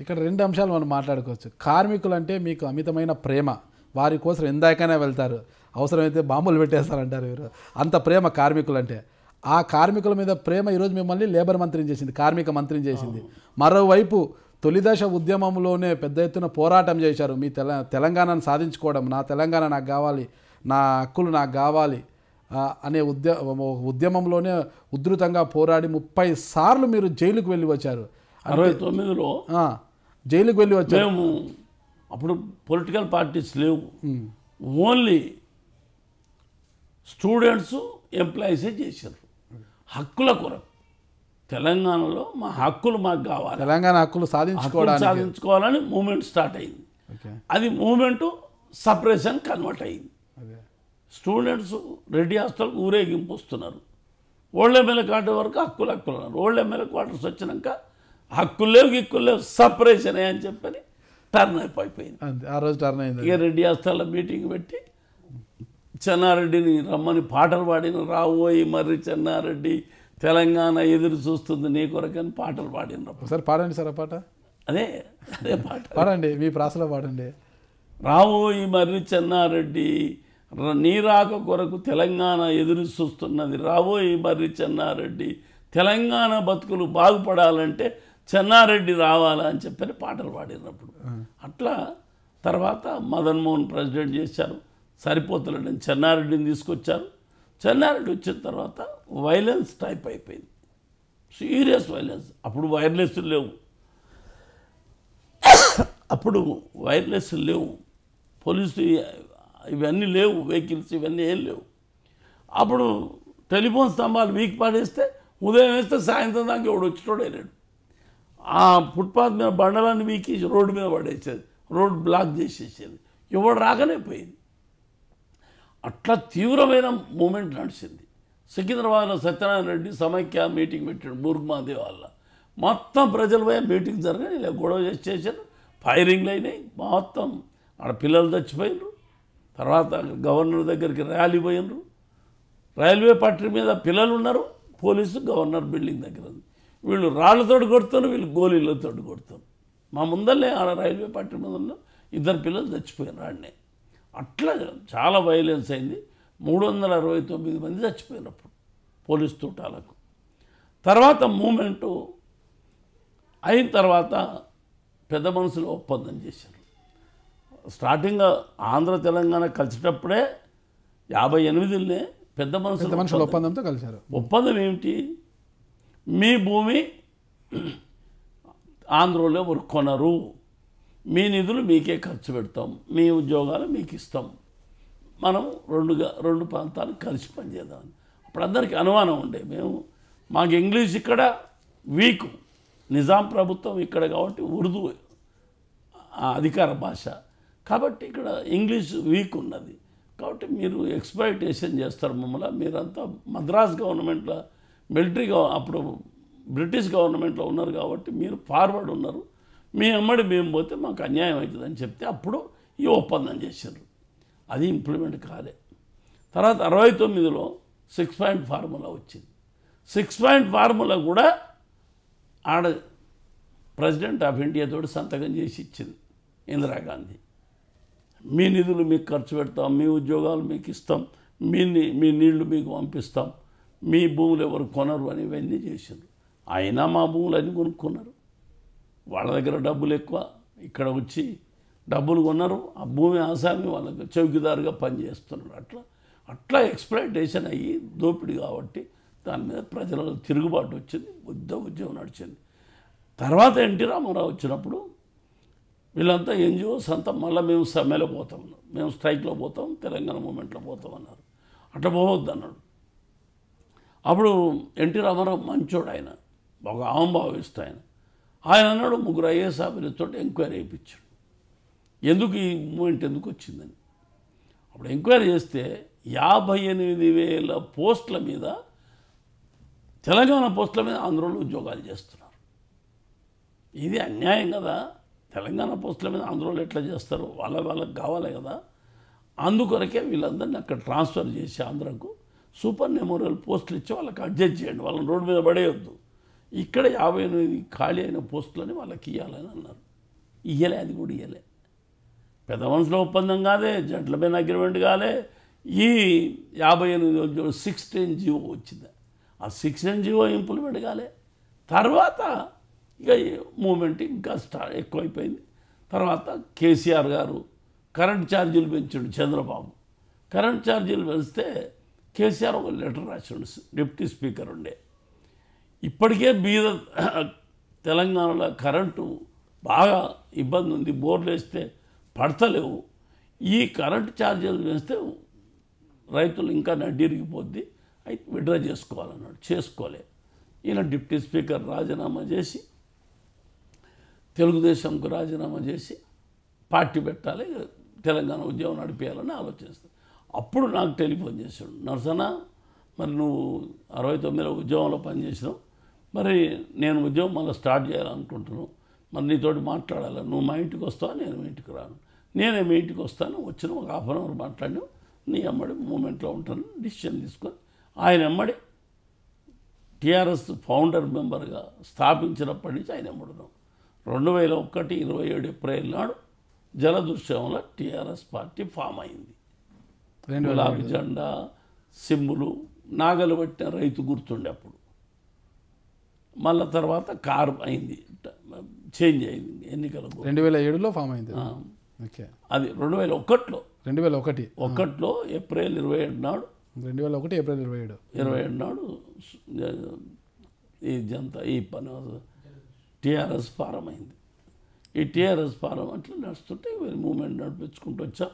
ఇక్కడ రెండు అంశాలు మనం మాట్లాడుకోవచ్చు కార్మికులు అంటే మీకు అమితమైన ప్రేమ వారి కోసం ఎందాకైనా వెళ్తారు అవసరమైతే బాంబులు పెట్టేస్తారంటారు మీరు అంత ప్రేమ కార్మికులు అంటే ఆ కార్మికుల మీద ప్రేమ ఈరోజు మిమ్మల్ని లేబర్ మంత్రిని చేసింది కార్మిక మంత్రిని చేసింది మరోవైపు తొలిదశ ఉద్యమంలోనే పెద్ద ఎత్తున పోరాటం చేశారు మీ తెల తెలంగాణను సాధించుకోవడం నా తెలంగాణ నాకు కావాలి నా హక్కులు నాకు కావాలి ఆ, అనే ఉద్య ఉద్యమంలోనే ఉధృతంగా పోరాడి ముప్పై సార్లు మీరు జైలుకు వెళ్ళి వచ్చారు అరవై తొమ్మిదిలో ఆ, జైలుకు వెళ్ళి వచ్చారు మేము అప్పుడు పొలిటికల్ పార్టీస్ లేవు ఓన్లీ స్టూడెంట్స్ ఎంప్లాయీసే చేశారు హక్కుల కొరకు తెలంగాణలో మా హక్కులు మాకు కావాలి తెలంగాణ హక్కులు హక్కులు సాధించుకోవడానికి సాధించుకోవాలని మూమెంట్ స్టార్ట్ అయింది ఓకే అది మూమెంట్ సపరేషన్ కన్వర్ట్ అయింది అదే స్టూడెంట్స్ రెడ్డి హాస్టల్కి ఊరేగింపు వస్తున్నారు ఓల్డ్ ఎమ్మెల్యే క్వార్టర్ వరకు హక్కులు హక్కులు అన్నారు ఓల్డ్ ఎమ్మెల్యే క్వార్టర్స్ వచ్చినాక హక్కులు లేవు గిక్కులు లేవు సపరేషన్ అని చెప్పని టర్న్ అయిపోయింది అంతే ఆ రోజు టర్న్ అయింది ఇక రెడ్డి హాస్టల్లో మీటింగ్ పెట్టి చెన్నారెడ్డిని రమ్మని పాటలు పాడిన రావోయి మర్రి చెన్నారెడ్డి తెలంగాణ ఎదురు చూస్తుంది నీ కొరకని పాటలు పాడినప్పుడు ఒకసారి పాడండి సార్ ఆ పాట అదే అదే పాట పాడండి మీ ప్రాసలో పాడండి రావోయి మర్రి చెన్నారెడ్డి ర- నీ రాక కొరకు తెలంగాణ ఎదురు చూస్తున్నది రావోయి మర్రి చెన్నారెడ్డి తెలంగాణ బతుకులు బాగుపడాలంటే చెన్నారెడ్డి రావాలా అని చెప్పని పాటలు పాడినప్పుడు అట్లా తర్వాత మదన్ మోహన్ ప్రెసిడెంట్ చేశారు సరిపోతలేడని చెన్నారెడ్డిని తీసుకొచ్చారు చెన్నారెడ్డి వచ్చిన తర్వాత వైలెన్స్ టైప్ అయిపోయింది సీరియస్ వైలెన్స్ అప్పుడు వైర్లెస్ లేవు అప్పుడు వైర్లెస్ లేవు పోలీసు ఇవన్నీ లేవు వెహికల్స్ ఇవన్నీ ఏం లేవు అప్పుడు టెలిఫోన్ స్తంభాలు వీక్ పడేస్తే ఉదయం వేస్తే సాయంత్రం దాకా ఎవడు వచ్చేటోడే లేడు ఆ ఫుట్పాత్ మీద బండలన్నీ వీకి రోడ్డు మీద పడేసేది రోడ్ బ్లాక్ చేసేసేది ఎవడు రాకనే పోయింది అట్లా తీవ్రమైన మూమెంట్ నడిచింది సికింద్రాబాద్లో సత్యనారాయణ రెడ్డి సమైక్య మీటింగ్ పెట్టాడు బూర్గుమాదేవ్ వల్ల మొత్తం ప్రజల పోయే మీటింగ్ జరగాలి ఇలా గొడవ చేసి చేశారు ఫైరింగ్లు అయినాయి మొత్తం ఆడ పిల్లలు చచ్చిపోయినరు తర్వాత గవర్నర్ దగ్గరికి ర్యాలీ పోయినరు రైల్వే పట్టీ మీద పిల్లలు ఉన్నారు పోలీసు గవర్నర్ బిల్డింగ్ దగ్గర ఉంది వీళ్ళు రాళ్ళతోటి కొడుతారు వీళ్ళు గోళీలతో కొడతారు మా ముందరనే ఆడ రైల్వే పట్టీ మీద ఉన్న ఇద్దరు పిల్లలు చచ్చిపోయారు ఆడనే అట్లా చాలా వైలెన్స్ అయింది మూడు వందల అరవై తొమ్మిది మంది చచ్చిపోయినప్పుడు పోలీస్ తూటాలకు తర్వాత మూమెంటు అయిన తర్వాత పెద్ద మనుషులు ఒప్పందం చేశారు స్టార్టింగ్ ఆంధ్ర తెలంగాణ కలిసేటప్పుడే యాభై ఎనిమిదిలోనే పెద్ద మనుషులు పెద్ద మనుషుల ఒప్పందంతో కలిశారు ఒప్పందం ఏమిటి మీ భూమి ఆంధ్రలో ఎవరు కొనరు మీ నిధులు మీకే ఖర్చు పెడతాం మీ ఉద్యోగాలు మీకు ఇస్తాం మనం రెండుగా రెండు ప్రాంతాలు కలిసి పనిచేద్దాం అప్పుడు అందరికీ అనుమానం ఉండే మేము మాకు ఇంగ్లీష్ ఇక్కడ వీక్ నిజాం ప్రభుత్వం ఇక్కడ కాబట్టి ఉర్దూ ఆ అధికార భాష కాబట్టి ఇక్కడ ఇంగ్లీష్ వీక్ ఉన్నది కాబట్టి మీరు ఎక్స్ప్లాయిటేషన్ చేస్తారు మమ్మల్ని మీరంతా మద్రాస్ గవర్నమెంట్లో మిలిటరీ గవ- అప్పుడు బ్రిటిష్ గవర్నమెంట్లో ఉన్నారు కాబట్టి మీరు ఫార్వర్డ్ ఉన్నారు మీ అమ్మడి మేము పోతే మాకు అన్యాయం అవుతుందని చెప్తే అప్పుడు ఈ ఒప్పందం చేశారు అది ఇంప్లిమెంట్ కాలే తర్వాత అరవై తొమ్మిదిలో సిక్స్ పాయింట్ ఫార్ములా వచ్చింది సిక్స్ పాయింట్ ఫార్ములా కూడా ఆడ ప్రెసిడెంట్ ఆఫ్ ఇండియా తోటి సంతకం చేసి ఇచ్చింది ఇందిరాగాంధీ మీ నిధులు మీకు ఖర్చు పెడతాం మీ ఉద్యోగాలు మీకు ఇస్తాం మీ ని- మీ నీళ్లు మీకు పంపిస్తాం మీ భూములు ఎవరు కొనరు అని ఇవన్నీ చేశారు అయినా మా భూములు అన్నీ కొనుక్కున్నారు వాళ్ళ దగ్గర డబ్బులు ఎక్కువ ఇక్కడ వచ్చి డబ్బులు కొన్నారు ఆ భూమి ఆసామి వాళ్ళకి చౌకీదారుగా పనిచేస్తున్నారు అట్లా అట్లా ఎక్స్ప్లైటేషన్ అయ్యి దోపిడీ కాబట్టి దాని మీద ప్రజలలో తిరుగుబాటు వచ్చింది యుద్ధ ఉద్యమం నడిచింది తర్వాత ఎన్టీ రామారావు వచ్చినప్పుడు వీళ్ళంతా ఎన్జిఓస్ అంతా మళ్ళీ మేము సమ్మెలో పోతాం మేము స్ట్రైక్లో పోతాం తెలంగాణ మూమెంట్లో పోతాం అన్నారు అట్లా పోవద్దు అన్నాడు అప్పుడు ఎన్టీ రామారావు మంచోడు ఆయన ఒక ఆంభావిస్తూ ఆయన ఆయన అన్నాడు ముగ్గురు ఐఏఎస్ ఆఫీసర్తో ఎంక్వైరీ చేయించాడు ఎందుకు ఈ మూమెంట్ ఎందుకు వచ్చిందని అప్పుడు ఎంక్వైరీ చేస్తే యాభై ఎనిమిది వేల పోస్టుల మీద తెలంగాణ పోస్టుల మీద ఆంధ్రలో ఉద్యోగాలు చేస్తున్నారు ఇది అన్యాయం కదా తెలంగాణ పోస్టుల మీద ఆంధ్రలో ఎట్లా చేస్తారు వాళ్ళ వాళ్ళకి కావాలి కదా అందుకొరకే వీళ్ళందరినీ అక్కడ ట్రాన్స్ఫర్ చేసి ఆంధ్రకు సూపర్ మెమోరియల్ పోస్టులు ఇచ్చి వాళ్ళకి అడ్జస్ట్ చేయండి వాళ్ళని రోడ్డు మీద పడేయొద్దు ఇక్కడ యాభై ఎనిమిది ఖాళీ అయిన పోస్టులని వాళ్ళకి ఇవ్వాలని అన్నారు ఇయ్యలే అది కూడా ఇయ్యలే పెద్ద మనుషుల ఒప్పందం కాదే జెంట్లమెన్ అగ్రిమెంట్ కాలే ఈ యాభై ఎనిమిది రోజులు సిక్స్టీన్ జీవో వచ్చింది ఆ సిక్స్టీన్ జీవో ఇంప్లిమెంట్ కాలే తర్వాత ఇక మూమెంట్ ఇంకా స్టా ఎక్కువైపోయింది తర్వాత కేసీఆర్ గారు కరెంట్ ఛార్జీలు పెంచాడు చంద్రబాబు కరెంట్ ఛార్జీలు పెంచితే కేసీఆర్ ఒక లెటర్ రాసిండు డిప్యూటీ స్పీకర్ ఉండే ఇప్పటికే బీద తెలంగాణలో కరెంటు బాగా ఇబ్బంది ఉంది బోర్లు వేస్తే పడతలేవు ఈ కరెంటు ఛార్జీలు వేస్తే రైతులు ఇంకా నడ్డిరిగిపోద్ది అయితే విడ్రా చేసుకోవాలన్నాడు చేసుకోలే ఈయన డిప్యూటీ స్పీకర్ రాజీనామా చేసి తెలుగుదేశంకు రాజీనామా చేసి పార్టీ పెట్టాలి తెలంగాణ ఉద్యమం నడిపేయాలని ఆలోచిస్తాను అప్పుడు నాకు టెలిఫోన్ చేశాడు నరసన మరి నువ్వు అరవై తొమ్మిదిలో ఉద్యమంలో పనిచేసినావు మరి నేను ఉద్యమం మళ్ళీ స్టార్ట్ చేయాలనుకుంటున్నాను మరి నీతోటి మాట్లాడాలి నువ్వు మా ఇంటికి వస్తావా నేను మీ ఇంటికి రాను నేనే మీ ఇంటికి వస్తాను వచ్చిన ఒక హాఫ్ అన్ అవర్ మాట్లాడినావు నీ అమ్మడి మూమెంట్లో ఉంటాను డిసిషన్ తీసుకొని ఆయన అమ్మడి టీఆర్ఎస్ ఫౌండర్ మెంబర్గా స్థాపించినప్పటి నుంచి ఆయన ఎమ్మడున్నాం రెండు వేల ఒకటి ఇరవై ఏడు ఏప్రిల్ నాడు జలదృశ్యంలో టీఆర్ఎస్ పార్టీ ఫామ్ అయింది రెండు వేల గులాబీ జెండా సింబులు నాగలు పట్టిన రైతు గుర్తుండే అప్పుడు మళ్ళా తర్వాత కారు అయింది చేంజ్ అయింది ఎన్నికలకు రెండు వేల ఏడులో ఫామ్ అయింది ఆ, ఓకే అది రెండు వేల ఒకటిలో రెండు వేల ఒకటి ఒకటిలో ఏప్రిల్ ఇరవై ఏడు నాడు రెండు వేల ఒకటి ఏప్రిల్ ఇరవై ఏడు ఇరవై ఏడు నాడు ఈ జనత ఈ పని టీఆర్ఎస్ ఫారం అయింది ఈ టీఆర్ఎస్ ఫారం అట్లా నడుస్తుంటే వీళ్ళు మూమెంట్ నడిపించుకుంటూ వచ్చాం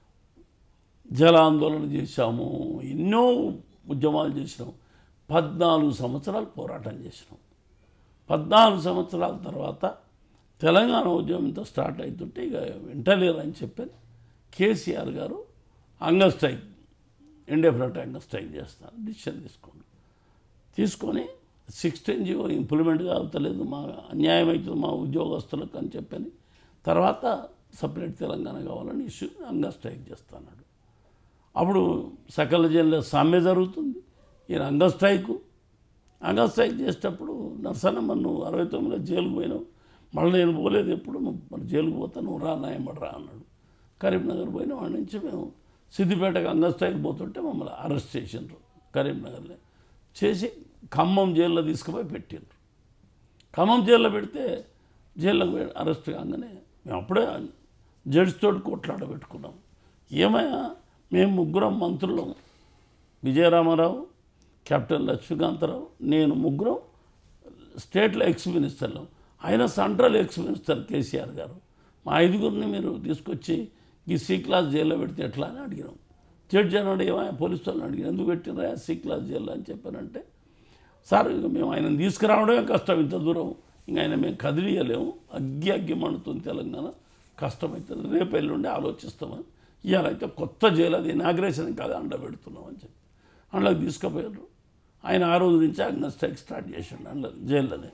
జల ఆందోళన చేశాము ఎన్నో ఉద్యమాలు చేసినాం పద్నాలుగు సంవత్సరాలు పోరాటం చేసినాం పద్నాలుగు సంవత్సరాల తర్వాత తెలంగాణ ఉద్యమంతో స్టార్ట్ అవుతుంటే ఇక వింటలేరు అని చెప్పని కేసీఆర్ గారు అంగ స్ట్రైక్ ఇండెఫినెట్ అంగ స్ట్రైక్ చేస్తాను డిసిషన్ తీసుకోండి తీసుకొని సిక్స్టీన్ జీవో ఇంప్లిమెంట్ అవుతలేదు మా అన్యాయం అవుతుంది మా ఉద్యోగస్తులకు అని చెప్పని తర్వాత సపరేట్ తెలంగాణ కావాలని ఇష్యూ అంగ స్ట్రైక్ చేస్తున్నాడు అప్పుడు సకల జిల్లా సమ్మె జరుగుతుంది ఈయన అంగ స్ట్రైకు అంగ స్ట్రైక్ చేసేటప్పుడు నరసన్న నువ్వు అరవై తొమ్మిదిలో జైలుకు పోయినావు మళ్ళీ నేను పోలేదు ఎప్పుడు నువ్వు మరి జైలుకు పోతా నువ్వు రా నాయమడు రా అన్నాడు కరీంనగర్ పోయిన వాడి నుంచి మేము సిద్దిపేటకు అంగ స్ట్రైక్ పోతుంటే మమ్మల్ని అరెస్ట్ చేసిండ్రు కరీంనగర్లో చేసి ఖమ్మం జైల్లో తీసుకుపోయి పెట్టిండ్రు ఖమ్మం జైల్లో పెడితే జైల్లోకి పోయి అరెస్ట్ కాగానే మేము అప్పుడే జడ్జి తోటి కొట్లాడబెట్టుకున్నాం ఏమయ్యా మేము ముగ్గురం మంత్రులం విజయరామారావు కెప్టెన్ లక్ష్మీకాంతరావు నేను ముగ్గురం స్టేట్లో ఎక్స్ మినిస్టర్లు ఆయన సెంట్రల్ ఎక్స్ మినిస్టర్ కేసీఆర్ గారు మా ఐదుగురిని మీరు తీసుకొచ్చి ఈ సి క్లాస్ జైల్లో పెడితే ఎట్లా అని అడిగినాం జడ్జి అన్నాడు ఏమయ్యా పోలీసు వాళ్ళని అడిగిన ఎందుకు పెట్టినరా సి క్లాస్ జైల్లో అని చెప్పానంటే సార్ ఇక మేము ఆయనను తీసుకురావడమే కష్టం ఇంత దూరం ఇంక ఆయన మేము కదిలియలేము అగ్గి అగ్గి మండుతుంది తెలంగాణ కష్టమవుతుంది రేపు ఎల్లుండి ఆలోచిస్తామని ఇవాళైతే కొత్త జైలు అది ఇనాగ్రేషన్ కాదు అండ పెడుతున్నామని చెప్పి అందులోకి తీసుకుపోయారు ఆయన ఆ రోజు నుంచి అంగ స్ట్రైక్ స్టార్ట్ చేసిండు అందులో జైల్లోనే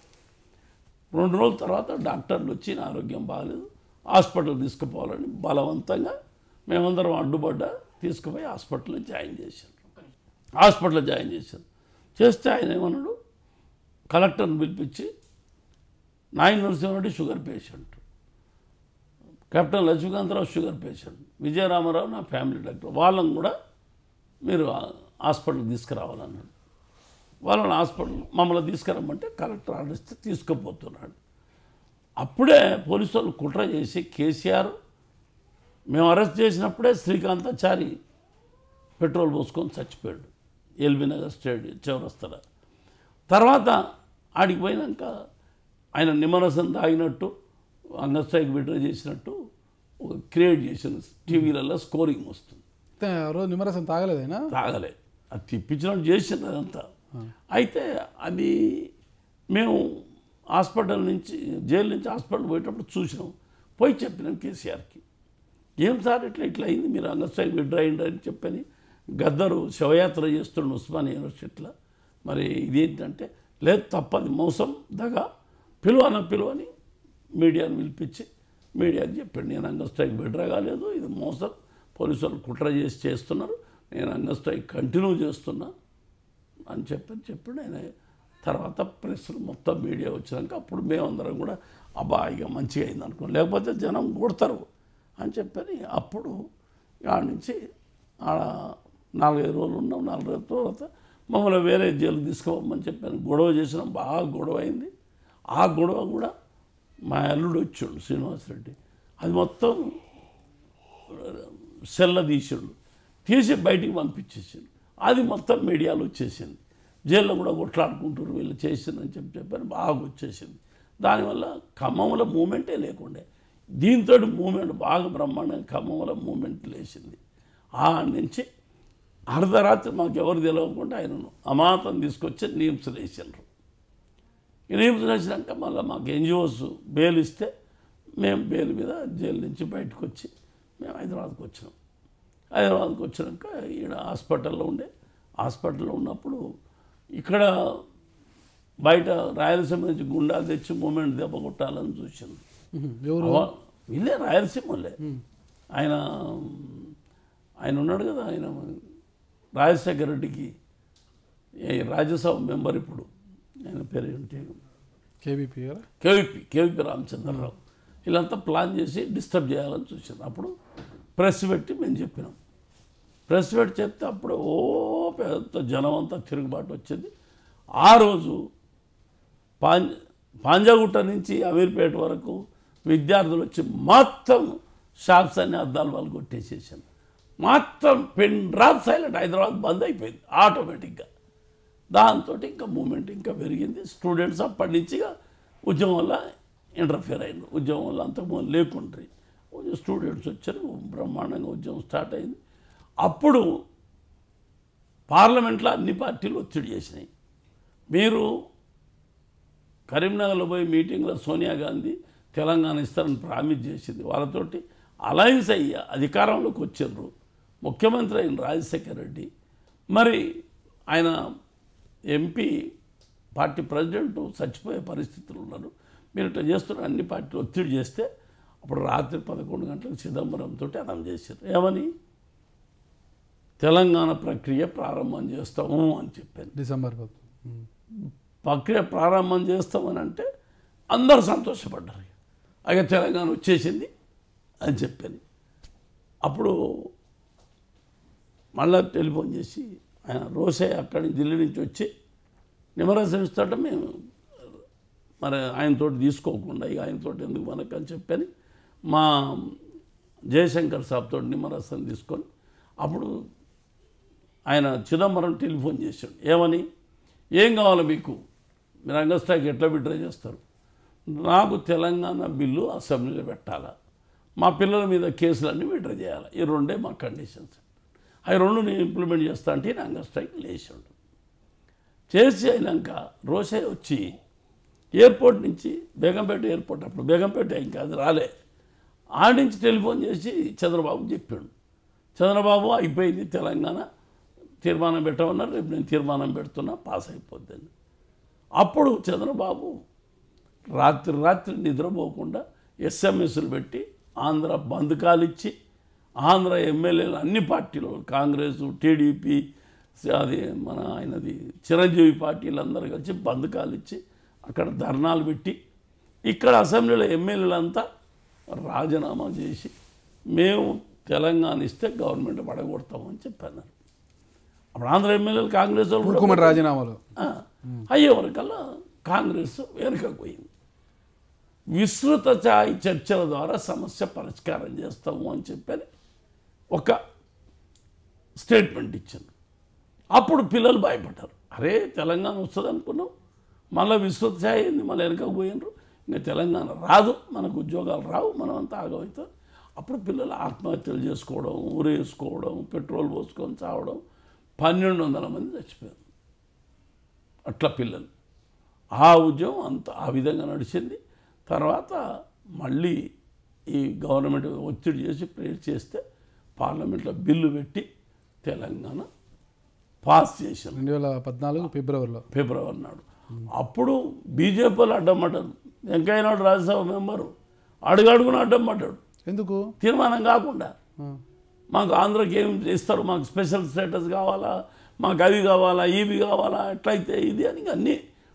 రెండు రోజుల తర్వాత డాక్టర్లు వచ్చి నా ఆరోగ్యం బాగాలేదు హాస్పిటల్ తీసుకుపోవాలని బలవంతంగా మేమందరం అడ్డుపడ్డా తీసుకుపోయి హాస్పిటల్లో జాయిన్ చేశారు హాస్పిటల్లో జాయిన్ చేశారు చేస్తే ఆయన ఏమన్నాడు కలెక్టర్ని పిలిపించి నాయన Narasimhareddy sugar patient captain Lakshmikantharao sugar patient Vijayaramarao నా ఫ్యామిలీ డాక్టర్ వాళ్ళని కూడా మీరు హాస్పిటల్కి తీసుకురావాలన్నాడు వాళ్ళని హాస్పిటల్ మమ్మల్ని తీసుకురమ్మంటే కలెక్టర్ ఆర్డర్ ఇస్తే తీసుకుపోతున్నాడు అప్పుడే పోలీసు వాళ్ళు కుట్ర చేసి కేసీఆర్ మేము అరెస్ట్ చేసినప్పుడే శ్రీకాంతాచారి పెట్రోల్ పోసుకొని చచ్చిపోయాడు ఎల్బీ నగర్ స్టేడియం చౌరస్తల తర్వాత ఆడికి పోయినాక ఆయన నిమ్మరసం తాగినట్టు అంగస్ట్రైక్ విడ్రా చేసినట్టు ఒక క్రియేట్ చేసిన టీవీలలో స్కోరింగ్ వస్తుంది అయితే ఆ రోజు నిమ్మరసం తాగలేదైనా తాగలే అది తిప్పించినట్టు చేసింది అదంతా అయితే అది మేము హాస్పిటల్ నుంచి జైలు నుంచి హాస్పిటల్ పోయేటప్పుడు చూసినాం పోయి చెప్పినాం కేసీఆర్కి ఏం సార్ ఇట్లా ఇట్లా అయింది మీరు అంగస్ట్రైక్ విడ్రా అయింది అని చెప్పని గద్దరు శవయాత్ర చేస్తుండు ఉస్మాన్ యూనివర్సిటీలో మరి ఇదేంటంటే లేదు తప్పది మోసం దగ పిలువన పిలువని మీడియాను పిలిపించి మీడియాకి చెప్పాడు నేను అంగస్ట్రైక్ విడ్రా కాలేదు ఇది మోసం పోలీసు వాళ్ళు కుట్ర చేసి చేస్తున్నారు నేను అంగస్ట్రైక్ కంటిన్యూ చేస్తున్నా అని చెప్పని చెప్పాడు ఆయన తర్వాత ప్రెస్ మొత్తం మీడియా వచ్చినాక అప్పుడు మేమందరం కూడా అబ్బా ఇక మంచిగా అయింది అనుకో లేకపోతే జనం కొడతారు అని చెప్పని అప్పుడు ఆడ నుంచి ఆడ నాలుగైదు రోజులు ఉన్నాం నాలుగైదు తర్వాత మమ్మల్ని వేరే జైలుకి తీసుకోమని చెప్పాను గొడవ చేసినాం బాగా గొడవ అయింది ఆ గొడవ కూడా మా అల్లుడు వచ్చాడు శ్రీనివాసరెడ్డి అది మొత్తం సెల్ల తీసిండు తీసి బయటికి పంపించేసిండు అది మొత్తం మీడియాలో వచ్చేసింది జైల్లో కూడా కొట్లాడుకుంటారు వీళ్ళు చేసిందని చెప్పి చెప్పాను బాగా వచ్చేసింది దానివల్ల ఖమ్మంలో మూమెంటే లేకుండే దీంతో మూమెంట్ బాగా బ్రహ్మాండంగా ఖమ్మంలో మూమెంట్ లేచింది ఆ నుంచి అర్ధరాత్రి మాకు ఎవరు తెలియకుండా ఆయనను అమాతం తీసుకొచ్చి నీమ్స్లో వేసిండ్రు నీమ్స్ వేసినాక మళ్ళీ మాకు ఎన్జిఓస్ బెయిల్ ఇస్తే మేము బెయిల్ మీద జైలు నుంచి బయటకు వచ్చి మేము హైదరాబాద్కి వచ్చినాం హైదరాబాద్కి వచ్చినాక ఈడ హాస్పిటల్లో ఉండే హాస్పిటల్లో ఉన్నప్పుడు ఇక్కడ బయట రాయలసీమ నుంచి గుండాలు తెచ్చి మూమెంట్ దెబ్బ కొట్టాలని చూసింది ఉహు. ఎవరు అవ- వీళ్ళే రాయలసీమలే ఆయన ఆయన ఉన్నాడు కదా ఆయన రాజశేఖర రెడ్డికి ఏ రాజ్యసభ మెంబర్ ఇప్పుడు ఆయన పేరు ఏంటి కేవీపీ గారా కేవీపీ కేవీపీ రామచంద్రరావు వీళ్ళంతా ప్లాన్ చేసి డిస్టర్బ్ చేయాలని చూసారు అప్పుడు ప్రెస్ పెట్టి మేము చెప్పినాం ప్రెస్ పెట్టి చెప్తే అప్పుడు ఓ పెద్ద జనం అంతా తిరుగుబాటు వచ్చింది ఆ రోజు పాంజ పాంజాగుట్ట నుంచి అమీర్పేట వరకు విద్యార్థులు వచ్చి మొత్తం షాప్స్ అన్ని అద్దాలు వాళ్ళు కొట్టేసేసాను మొత్తం pen drop silent Hyderabad bandh అయిపోయింది ఆటోమేటిక్గా దాంతో ఇంకా మూమెంట్ ఇంకా పెరిగింది స్టూడెంట్స్ అప్పటి నుంచి ఇక ఉద్యమం వల్ల ఇంటర్ఫియర్ అయింది ఉద్యమం వల్ల అంతకుముందు లేకుండ్రి స్టూడెంట్స్ వచ్చారు బ్రహ్మాండంగా ఉద్యమం స్టార్ట్ అయింది అప్పుడు పార్లమెంట్లో అన్ని పార్టీలు ఒత్తిడి చేసినాయి మీరు కరీంనగర్లో పోయి మీటింగ్లో సోనియా గాంధీ తెలంగాణ ఇస్తారని ప్రామిస్ చేసింది వాళ్ళతోటి అలయన్స్ అయ్యి అధికారంలోకి వచ్చిండ్రు ముఖ్యమంత్రి అయిన రాజశేఖర్ రెడ్డి మరి ఆయన ఎంపీ పార్టీ ప్రెసిడెంట్ చచ్చిపోయే పరిస్థితులు ఉన్నారు మీరు ఇట్లా చేస్తున్న అన్ని పార్టీలు ఒత్తిడి చేస్తే అప్పుడు రాత్రి పదకొండు గంటలకు చిదంబరంతో అనౌన్స్ చేశారు ఏమని తెలంగాణ ప్రక్రియ ప్రారంభం చేస్తాము అని చెప్పాను డిసెంబర్ పద్ ఉమ్. ప్రక్రియ ప్రారంభం చేస్తామని అంటే అందరూ సంతోషపడ్డారు అయ్య తెలంగాణ వచ్చేసింది అని చెప్పాను అప్పుడు మళ్ళా టెలిఫోన్ చేసి ఆయన రోసే అక్కడి నుంచి ఢిల్లీ నుంచి వచ్చి నిమ్మరసం ఇస్తాట మేము మరి ఆయనతో తీసుకోకుండా ఇక ఆయనతో ఎందుకు మనకు అని చెప్పని మా జయశంకర్ సాబ్తో నిమ్మరసం తీసుకొని అప్పుడు ఆయన చిదంబరం టెలిఫోన్ చేశాడు ఏమని ఏం కావాలి మీకు మీరు అంగస్టాక్ ఎట్లా విడ్రా చేస్తారు నాకు తెలంగాణ బిల్లు అసెంబ్లీలో పెట్టాలా మా పిల్లల మీద కేసులన్నీ విడ్రా చేయాలి ఈ రెండే మా కండిషన్స్ అవి రెండు నేను ఇంప్లిమెంట్ చేస్తా అంటే నేను అంగస్టాక్ లేచాడు చేసి అయినాక రోసే వచ్చి ఎయిర్పోర్ట్ నుంచి బేగంపేట ఎయిర్పోర్ట్ అప్పుడు బేగంపేట ఇంకా అది రాలే ఆ నుంచి టెలిఫోన్ చేసి చంద్రబాబు చెప్పాడు చంద్రబాబు అయిపోయింది తెలంగాణ తీర్మానం పెట్టమన్నారు రేపు నేను తీర్మానం పెడుతున్నా పాస్ అయిపోద్దని అప్పుడు చంద్రబాబు రాత్రి రాత్రి నిద్రపోకుండా ఎస్ఎంఎస్లు పెట్టి ఆంధ్ర బంద్ కాలిచ్చి ఆంధ్ర ఎమ్మెల్యేలు అన్ని పార్టీలు కాంగ్రెస్ టీడీపీ అది మన ఆయనది చిరంజీవి పార్టీలు అందరూ కలిసి బంద్ కాలిచ్చి అక్కడ ధర్నాలు పెట్టి ఇక్కడ అసెంబ్లీలో ఎమ్మెల్యేలంతా రాజీనామా చేసి మేము తెలంగాణ ఇస్తే గవర్నమెంట్ పడగొడతామని చెప్పాను అప్పుడు ఆంధ్ర ఎమ్మెల్యేలు కాంగ్రెస్ వాళ్ళు కూడా ఉక్కుమటి రాజీనామాలు ఆ, అయ్యే వరకల్లా కాంగ్రెస్ వెనుకకు పోయింది విస్తృత స్థాయి చర్చల ద్వారా సమస్య పరిష్కారం చేస్తాము అని చెప్పని ఒక స్టేట్మెంట్ ఇచ్చింది అప్పుడు పిల్లలు భయపడ్డారు అరే తెలంగాణ వస్తుంది అనుకున్నాం మళ్ళీ విస్తృత స్థాయి అయింది మళ్ళీ వెనకకు పోయినరు ఇంకా తెలంగాణ రాదు మనకు ఉద్యోగాలు రావు మనం అంతా ఆగమవుతాం అప్పుడు పిల్లలు ఆత్మహత్యలు చేసుకోవడం ఊరేసుకోవడం పెట్రోల్ పోసుకొని చావడం పన్నెండు వందల మంది చచ్చిపోయారు అట్లా పిల్లలు ఆ ఉద్యమం అంత ఆ విధంగా నడిచింది తర్వాత మళ్ళీ ఈ గవర్నమెంట్ ఒత్తిడి చేసి ప్రేర్ చేస్తే పార్లమెంట్లో బిల్లు పెట్టి తెలంగాణ పాస్ చేశారు రెండు వేల పద్నాలుగు ఫిబ్రవరిలో ఫిబ్రవరి నాడు అప్పుడు బీజేపీలు అడ్డం పడ్డారు వెంకయ్య నాయుడు రాజ్యసభ మెంబరు అడుగడుగున అడ్డం పడ్డాడు ఎందుకు తీర్మానం కాకుండా ఆ. మాకు ఆంధ్రకి ఏం ఇస్తారు మాకు స్పెషల్ స్టేటస్ కావాలా మాకు అవి కావాలా ఇవి కావాలా ఎట్లయితే ఇది అని అన్నీ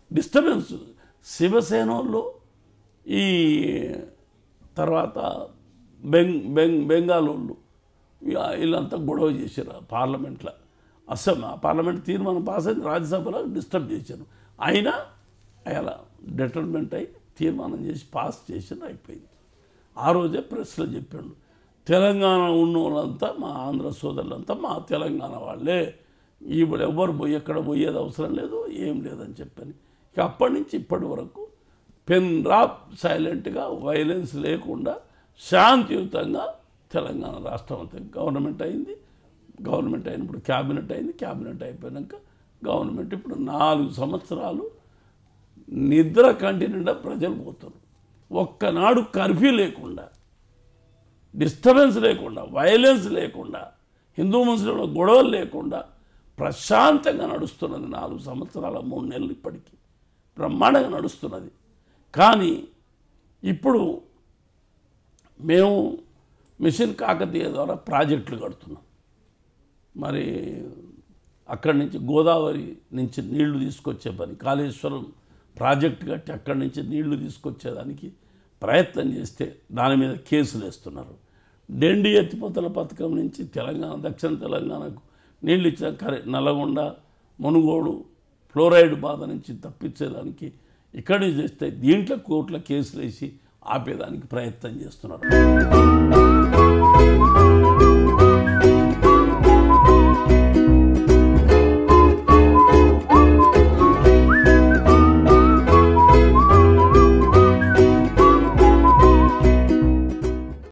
డిస్టర్బెన్స్ శివసేన వాళ్ళు ఈ తర్వాత బెంగ్ బెంగ్ బెంగాల్ వాళ్ళు ఇక వీళ్ళంతా గొడవ చేశారు ఆ పార్లమెంట్లో అసెంబ్లీ ఆ పార్లమెంట్ తీర్మానం పాస్ అయింది రాజ్యసభలో డిస్టర్బ్ చేశారు అయినా అలా డెటర్మెంట్ అయి తీర్మానం చేసి పాస్ చేసిన అయిపోయింది ఆ రోజే ప్రెస్లో చెప్పాడు తెలంగాణ ఉన్న వాళ్ళంతా మా ఆంధ్ర సోదరులంతా మా తెలంగాణ వాళ్ళే ఇప్పుడు ఎవరు పోయి ఎక్కడ పోయేది అవసరం లేదు ఏం లేదని చెప్పాను ఇక అప్పటి నుంచి ఇప్పటి వరకు పెన్ డ్రాప్ సైలెంట్గా వైలెన్స్ లేకుండా శాంతియుతంగా తెలంగాణ రాష్ట్రం అంతా గవర్నమెంట్ అయింది గవర్నమెంట్ అయినప్పుడు క్యాబినెట్ అయింది క్యాబినెట్ అయిపోయాక గవర్నమెంట్ ఇప్పుడు నాలుగు సంవత్సరాలు నిద్ర కంటి నిండా ప్రజలు పోతారు ఒక్కనాడు కర్ఫ్యూ లేకుండా డిస్టర్బెన్స్ లేకుండా వైలెన్స్ లేకుండా హిందూ ముస్లింల గొడవలు లేకుండా ప్రశాంతంగా నడుస్తున్నది నాలుగు సంవత్సరాల మూడు నెలలు ఇప్పటికీ బ్రహ్మాండంగా నడుస్తున్నది కానీ ఇప్పుడు మేము మిషన్ కాకతీయ ద్వారా ప్రాజెక్టులు కడుతున్నాం మరి అక్కడి నుంచి గోదావరి నుంచి నీళ్లు తీసుకొచ్చే పని కాళేశ్వరం ప్రాజెక్ట్ కట్టి అక్కడి నుంచి నీళ్లు తీసుకొచ్చేదానికి ప్రయత్నం చేస్తే దాని మీద కేసులు వేస్తున్నారు డెండి ఎత్తిపోతల పథకం నుంచి తెలంగాణ దక్షిణ తెలంగాణకు నీళ్ళు ఇచ్చిన కరే నల్లగొండ మునుగోడు ఫ్లోరైడ్ బాధ నుంచి తప్పించేదానికి ఇక్కడి నుంచి తెస్తే దీంట్లో కోర్టుల కేసులు వేసి ఆపేదానికి ప్రయత్నం చేస్తున్నారు